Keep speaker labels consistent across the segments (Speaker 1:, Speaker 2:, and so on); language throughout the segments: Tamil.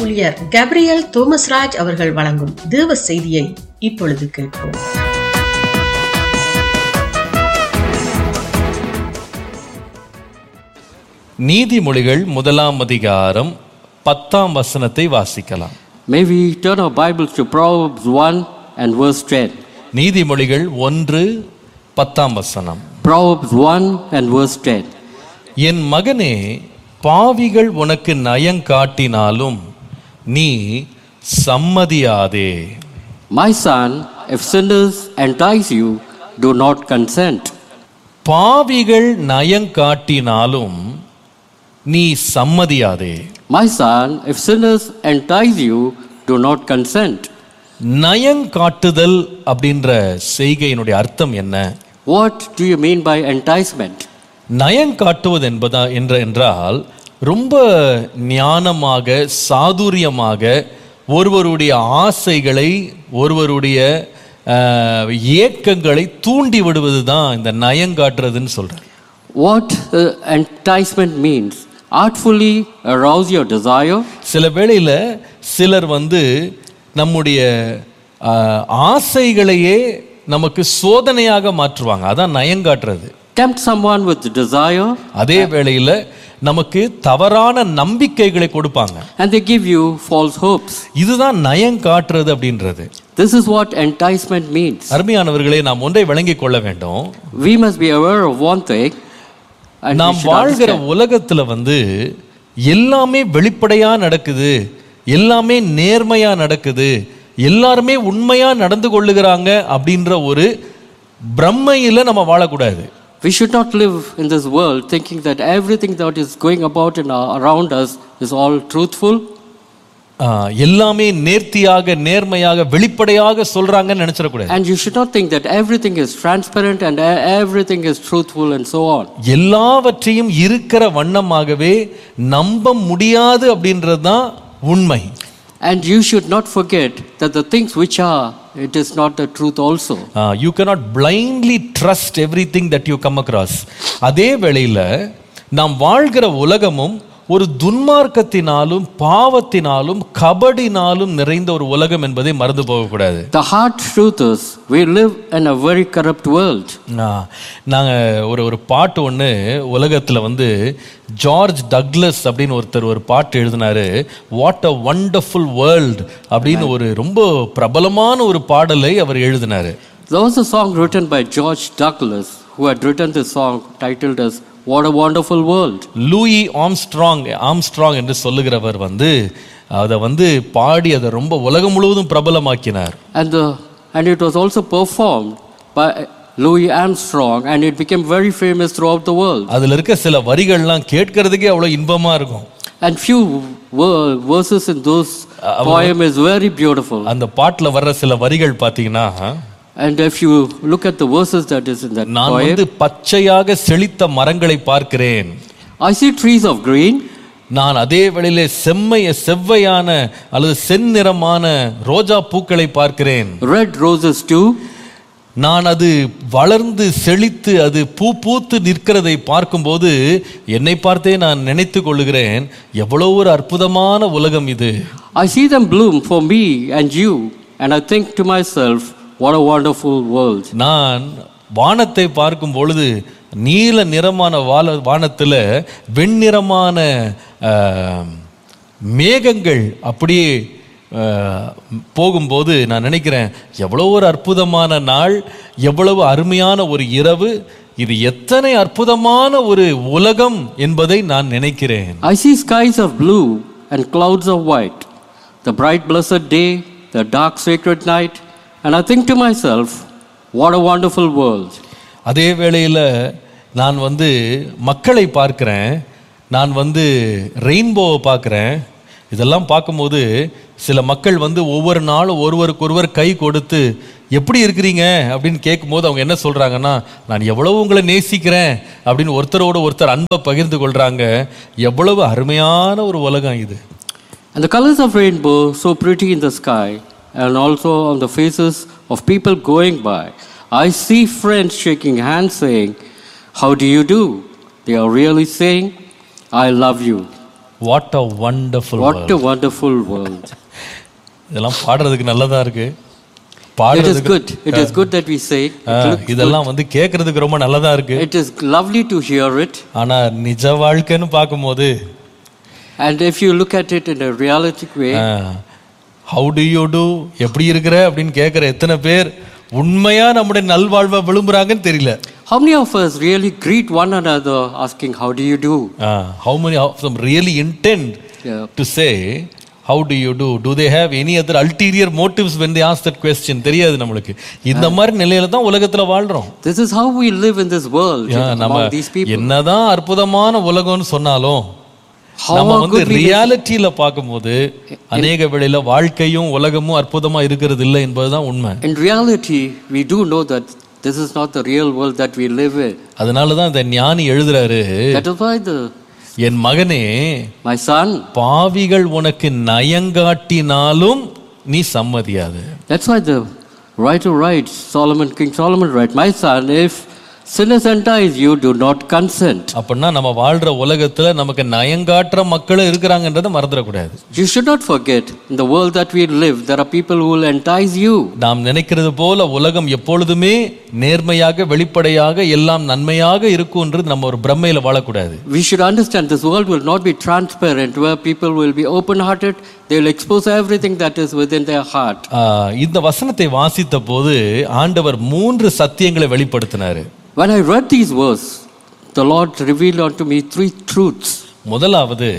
Speaker 1: ஊழியர் கேப்ரியல் தோமஸ்ராஜ் அவர்கள் வழங்கும் தேவ செய்தியை இப்பொழுது கேட்போம்
Speaker 2: நீதிமொழிகள் முதலாம் அதிகாரம் பத்தாம் வசனத்தை வாசிக்கலாம்
Speaker 3: May we turn our Bibles to Proverbs 1 and verse 10.
Speaker 2: நீதிமொழிகள் ஒன்று பத்தாம் வசனம்
Speaker 3: Proverbs 1 and verse 10.
Speaker 2: என் மகனே பாவிகள் உனக்கு நயம் காட்டினாலும் நீ சம்மதியாதே
Speaker 3: My son, if sinners entice you, do not consent.
Speaker 2: பாவிகள் நயம் காட்டினாலும் நீ சம்மதியாதே
Speaker 3: My son, if sinners entice you, do not consent.
Speaker 2: நயம் காட்டுதல் அப்படின்ற செய்கையினுடைய அர்த்தம் என்ன
Speaker 3: What do you mean by enticement?
Speaker 2: நயம் காட்டுவது என்பதா என்ற என்றால் ரொம்ப ஞானமாக சாதுரியமாக ஒருவருடைய ஆசைகளை ஒருவருடைய அஹ், ஏக்கங்களை தூண்டி விடுவது தான் இந்த நயம் காட்டுறதுன்னு சொல்றேன்
Speaker 3: What uh, enticement means? Artfully arouse your desire,
Speaker 2: சில வேளையில் சிலர் வந்து நம்முடைய அஹ், ஆசைகளையே நமக்கு சோதனையாக மாற்றுவாங்க அதான் நயம் காட்டுறது
Speaker 3: tempt someone with desire,
Speaker 2: அதே வேளையில் நமக்கு தவறான நம்பிக்கைகளை கொடுப்பாங்க
Speaker 3: and they give you false hopes.
Speaker 2: இதுதான் நயம் காட்டுறது அப்படின்றது
Speaker 3: This is what enticement means.
Speaker 2: அருமையானவர்களே நாம் ஒன்றை விளங்கிக் கொள்ள வேண்டும்
Speaker 3: We must be aware of one thing, and we
Speaker 2: நாம்
Speaker 3: should
Speaker 2: வாழ்கிற
Speaker 3: understand.
Speaker 2: உலகத்துல வந்து எல்லாமே வெளிப்படையா நடக்குது எல்லாமே நேர்மையா நடக்குது எல்லாருமே உண்மையா நடந்து கொள்ளுகிறாங்க அப்படின்ற ஒரு பிரம்மையில நம்ம வாழக்கூடாது
Speaker 3: We should not live in this world thinking that everything that is going about in our, around us is all truthful.
Speaker 2: ஆ, எல்லாமே நேர்த்தியாக நேர்மையாக வெளிப்படையாக சொல்றாங்கன்னு நினைச்சிடக்கூடாது
Speaker 3: And you should not think that everything is transparent and e- everything is truthful and so on.
Speaker 2: எல்லாவற்றையும் இருக்கிற வண்ணமாகவே நம்ப முடியாது அப்படின்றது தான் உண்மை
Speaker 3: And you should not forget that the things which are, it is not the truth also.
Speaker 2: You cannot blindly trust everything that you come across அதே வேளையில் நாம் வாழ்கிற உலகமும் ஒரு துன்மார்க்கத்தினாலும் பாவத்தினாலும் கபடினாலும் நிறைந்த ஒரு உலகம் என்பதை மறந்து போகக்கூடாது
Speaker 3: The hard truth is, we live in a very corrupt world.
Speaker 2: நாங்கள் ஒரு ஒரு பாட்டு ஒன்று உலகத்தில் வந்து ஜார்ஜ் டக்லஸ் அப்படின்னு ஒருத்தர் ஒரு பாட்டு எழுதினாரு வாட் அ வண்டர்ஃபுல் வேர்ல்ட் அப்படின்னு ஒரு ரொம்ப பிரபலமான ஒரு பாடலை அவர் எழுதினாரு
Speaker 3: There was a song written by George Douglas, who had written this song titled as What a Wonderful World.
Speaker 2: Louis Armstrong Armstrong என்று சொல்லுகிறவர் வந்து அதை வந்து பாடி அதை ரொம்ப உலகம் முழுவதும் பிரபலமாக்கினார்
Speaker 3: And, the, and it was also performed by Louis Armstrong, and it became very famous throughout the world.
Speaker 2: அதில் இருக்க சில வரிகள்லாம் கேட்கறதுக்கே அவ்வளோ இன்பமா இருக்கும்
Speaker 3: And few ver- verses in those poem is very beautiful.
Speaker 2: அந்த பாட்டில் வர்ற சில வரிகள் பார்த்தீங்கன்னா
Speaker 3: And if you look at the verses that is in that
Speaker 2: நான்
Speaker 3: poem,
Speaker 2: வந்து பச்சையாக செழித்த மரங்களை பார்க்கிறேன்
Speaker 3: I see trees of green,
Speaker 2: நான் அதே வேளையிலே செம்மைய செவ்வையான அல்லது செந்நிறமான ரோஜா பூக்களை பார்க்கிறேன்
Speaker 3: red roses too,
Speaker 2: நான் அது வளர்ந்து செழித்து அது பூ பூத்து நிற்கிறதை பார்க்கும்போது என்னை பார்த்தே நான் நினைத்து கொள்ளுகிறேன் எவ்வளோ ஒரு அற்புதமான உலகம் இது
Speaker 3: I see them bloom for me and you, and I think to myself, what a wonderful world.
Speaker 2: நான் வானத்தை பார்க்கும் பொழுது நீல நிறமான வால வானத்தில் வெண்ணிறமான ஆஹ், மேகங்கள் அப்படியே ஆஹ், போகும்போது நான் நினைக்கிறேன் எவ்வளோ ஒரு அற்புதமான நாள் எவ்வளவு அருமையான ஒரு இரவு இது எத்தனை அற்புதமான ஒரு உலகம் என்பதை நான் நினைக்கிறேன்
Speaker 3: I see skies of blue and clouds of white, the bright blessed day, the dark sacred night, and I think to myself, what a wonderful world.
Speaker 2: அதே வேளையில் நான் வந்து மக்களை பார்க்கிறேன் நான் வந்து ரெயின்போவை பார்க்குறேன் இதெல்லாம் பார்க்கும்போது சில மக்கள் வந்து ஒவ்வொரு நாளும் ஒருவருக்கொருவர் கை கொடுத்து எப்படி இருக்கிறீங்க அப்படின்னு கேட்கும்போது அவங்க என்ன சொல்கிறாங்கன்னா நான் எவ்வளவு உங்களை நேசிக்கிறேன் அப்படின்னு ஒருத்தரோட ஒருத்தர் அன்பை பகிர்ந்து கொள்கிறாங்க எவ்வளவு அருமையான ஒரு உலகம் இது
Speaker 3: And the colors of rainbow so pretty in the sky and also on the faces of people going by. I see friends shaking hands saying, How do you do? They are really saying, I love you.
Speaker 2: What a wonderful
Speaker 3: What a wonderful world.
Speaker 2: இதெல்லாம் பாடுறதுக்கு நல்லதா இருக்கு
Speaker 3: It is
Speaker 2: பாடுறதுக்கு
Speaker 3: good. It is good that we say.
Speaker 2: ஆ, இதெல்லாம் வந்து கேட்கறதுக்கு ரொம்ப நல்லதா இருக்கு
Speaker 3: It is lovely to hear it.
Speaker 2: ஆனா நிஜ வாழ்க்கைன்னு பார்க்கும்போது
Speaker 3: And if you look at it in a realistic way,
Speaker 2: how do you do எப்படி இருக்கிற அப்படின்னு கேட்குற எத்தனை பேர் உண்மையா நம்முடைய நல்வாழ்வை விரும்புறாங்கன்னு தெரியல
Speaker 3: how many of us really greet one another asking, How do you do?
Speaker 2: How many of them really intend
Speaker 3: Yeah.
Speaker 2: To say how do you do do they have any other ulterior motives when they ask that question தெரியாது நம்மளுக்கு இந்த மாதிரி நிலையில தான் உலகத்துல வாழ்றோம்
Speaker 3: This is how we live in this world
Speaker 2: Yeah, நம்ம
Speaker 3: among these people.
Speaker 2: என்னதான் அற்புதமான உலகம்னு சொன்னாலும்
Speaker 3: How
Speaker 2: நம்ம வந்து
Speaker 3: good we live.
Speaker 2: ரியாலிட்டியில பார்க்கும்போது அநேக வேளையில வாழ்க்கையும் உலகமும் அற்புதமா இருக்கிறது இல்லை என்பதுதான் உண்மை
Speaker 3: In reality, we do know that this is not the real world that we live in.
Speaker 2: அதனால தான் இந்த ஞானி எழுதுறாரு
Speaker 3: That is why the
Speaker 2: என் மகனே
Speaker 3: my son,
Speaker 2: பாவிகள் உனக்கு நயங்காட்டினாலும் நீ சம்மதியாது
Speaker 3: that's why the writer writes, Solomon, King Solomon writes, My son, if sinners entice you, do not consent.
Speaker 2: அப்படின்னா நம்ம வாழ்ற உலகத்துல நமக்கு நயங்காட்டுற மக்களும் இருக்கிறாங்கன்றதை மறந்துடக்கூடாது
Speaker 3: You should not forget, in the world that we live, there are people who will entice you.
Speaker 2: நாம் நினைக்கிறது போல உலகம் எப்பொழுதுமே நேர்மையாக வெளிப்படையாக எல்லாம் நன்மையாக இருக்கும்ன்றது நம்ம ஒரு பிரமையில வாழக்கூடாது
Speaker 3: We should understand this world will not be transparent, where people will be open hearted, they will expose everything that is within their heart.
Speaker 2: ஆஹ், இந்த வசனத்தை வாசித்த போது ஆண்டவர் மூன்று சத்தியங்களை வெளிப்படுத்தினாரு
Speaker 3: When I read these verses, the Lord revealed unto me three truths.
Speaker 2: முதலாவது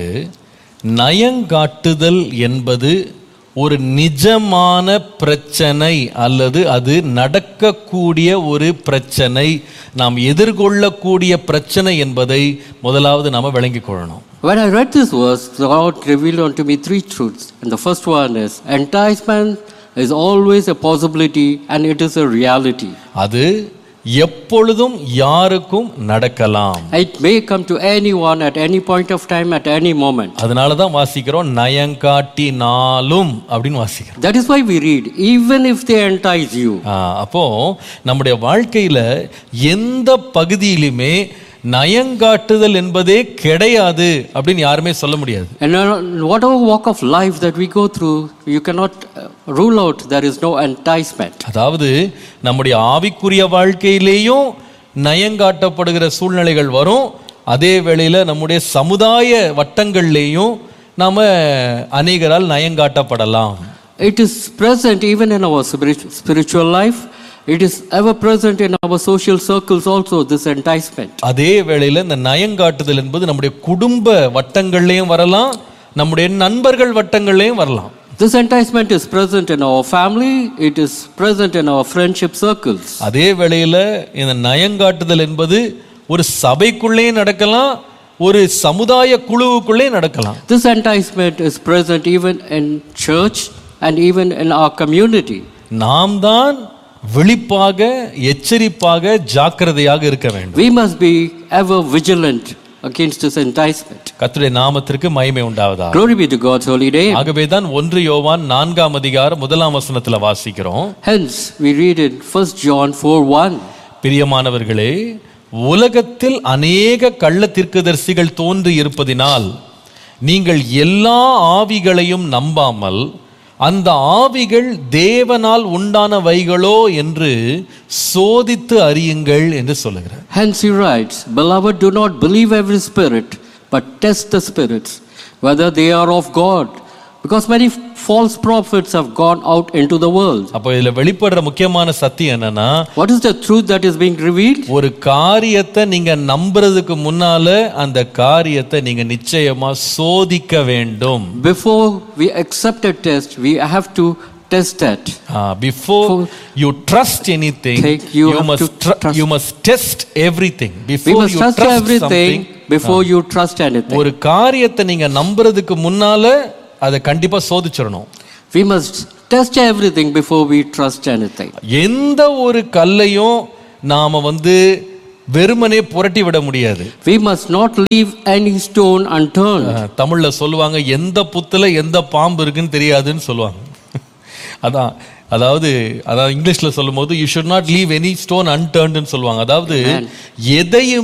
Speaker 2: நயங்காட்டுதல் என்பது ஒரு நிஜமான பிரச்சனை அல்லது அது நடக்கக்கூடிய ஒரு பிரச்சனை நாம் எதிர்கொள்ளக்கூடிய பிரச்சனை என்பதை முதலாவது நாம விளங்கிக் கொள்ளணும்
Speaker 3: When I read this verse, the Lord revealed unto me three truths. And the first one is enticement is always a possibility and it is a reality.
Speaker 2: அது எப்பொழுதும் யாருக்கும் நடக்கலாம்
Speaker 3: It may come to anyone at any point of time, at any moment.
Speaker 2: அதனால தான் வாசிக்கிறோம் நயங்காட்டினாலும் அப்படின்னு வாசிக்கிறோம்
Speaker 3: That is why we read, even if they entice you.
Speaker 2: ஆ, அப்போ நம்முடைய வாழ்க்கையில எந்த பகுதியிலுமே நயங்காட்டுதல் என்பதே கிடையாது அப்படின்னு யாருமே சொல்ல முடியாது
Speaker 3: And in whatever walk of life that we go through, you cannot uh, rule out there is no enticement.
Speaker 2: அதாவது நம்முடைய ஆவிக்குரிய வாழ்க்கையிலேயும் நயங்காட்டப்படுகிற சூழ்நிலைகள் வரும் அதே வேளையில நம்முடைய சமுதாய வட்டங்கள்லேயும் நாம அநேகரால் நயங்காட்டப்படலாம்
Speaker 3: It is present even in our spirit- spiritual life. It is ever present in our social circles also, this enticement.
Speaker 2: அதே வேளையில இந்த நயங்காட்டுதல் என்பது நம்முடைய குடும்ப வட்டங்கள்லேயும் வரலாம் நம்முடைய நண்பர்கள் வட்டங்கள்லேயும் வரலாம்
Speaker 3: This enticement is present in our family, it is present in our friendship circles.
Speaker 2: அதே வேளையில இந்த நயங்காட்டுதல் என்பது ஒரு சபைக்குள்ளேயும் நடக்கலாம் ஒரு சமுதாய குழுவுக்குள்ளே நடக்கலாம்
Speaker 3: This enticement is present even in church and even in our community.
Speaker 2: நாம் தான் விழிப்பாக எச்சரிப்பாக ஜாக்கிரதையாக இருக்க வேண்டும்
Speaker 3: We must be ever vigilant against this enticement.
Speaker 2: கர்த்தருடைய நாமத்திற்கு மகிமை உண்டாவதா
Speaker 3: Glory be to God's holy name.
Speaker 2: ஆகவே தான் ஒன்று யோவான் நான்காம் அதிகாரம் முதலாம் வசனத்துல வாசிக்கிறோம்
Speaker 3: Hence, we read in 1 John 4 1.
Speaker 2: பிரியமானவர்களே உலகத்தில் அநேக கள்ள தீர்க்கதரிசிகள் தோன்றி இருப்பதினால் நீங்கள் எல்லா ஆவிகளையும் நம்பாமல் அந்த ஆவிகள் தேவனால் உண்டானவைகளோ என்று சோதித்து அறியுங்கள் என்று சொல்லுகிறார்
Speaker 3: Hence he writes, Beloved, do not believe every spirit, but test the spirits, whether they are of God. Because many false prophets have gone out into the world.
Speaker 2: அப்போ இதுல வெளிப்படுற முக்கியமான சத்தியம் என்னன்னா
Speaker 3: What is the truth that is being revealed?
Speaker 2: ஒரு காரியத்தை நீங்க நம்புறதுக்கு முன்னால அந்த காரியத்தை நீங்க நிச்சயமா சோதிக்க வேண்டும்
Speaker 3: Before we accept a test, we have to test that.
Speaker 2: Before you trust anything
Speaker 3: Take- you
Speaker 2: you
Speaker 3: have
Speaker 2: must
Speaker 3: to trust.
Speaker 2: You must test everything
Speaker 3: We
Speaker 2: before
Speaker 3: must
Speaker 2: you
Speaker 3: trust
Speaker 2: trust
Speaker 3: everything before you trust anything.
Speaker 2: ஒரு காரியத்தை நீங்க நம்புறதுக்கு முன்னால அதை கண்டிப்பா சோதிச்சிடணும்
Speaker 3: We must test everything before we trust anything.
Speaker 2: எந்த ஒரு கல்லையும் நாம வந்து வெறுமனே புரட்டி விட முடியாது
Speaker 3: We must not leave any stone unturned.
Speaker 2: அஹ், தமிழ்ல சொல்லுவாங்க எந்த புத்துல எந்த பாம்பு இருக்குன்னு தெரியாதுன்னு சொல்லுவாங்க அதான் அதாவது அதாவது இங்கிலீஷ்ல சொல்லும்போது you should not leave any stone அன்டர்ன்ட்னு சொல்லுவாங்க அதாவது எதையும்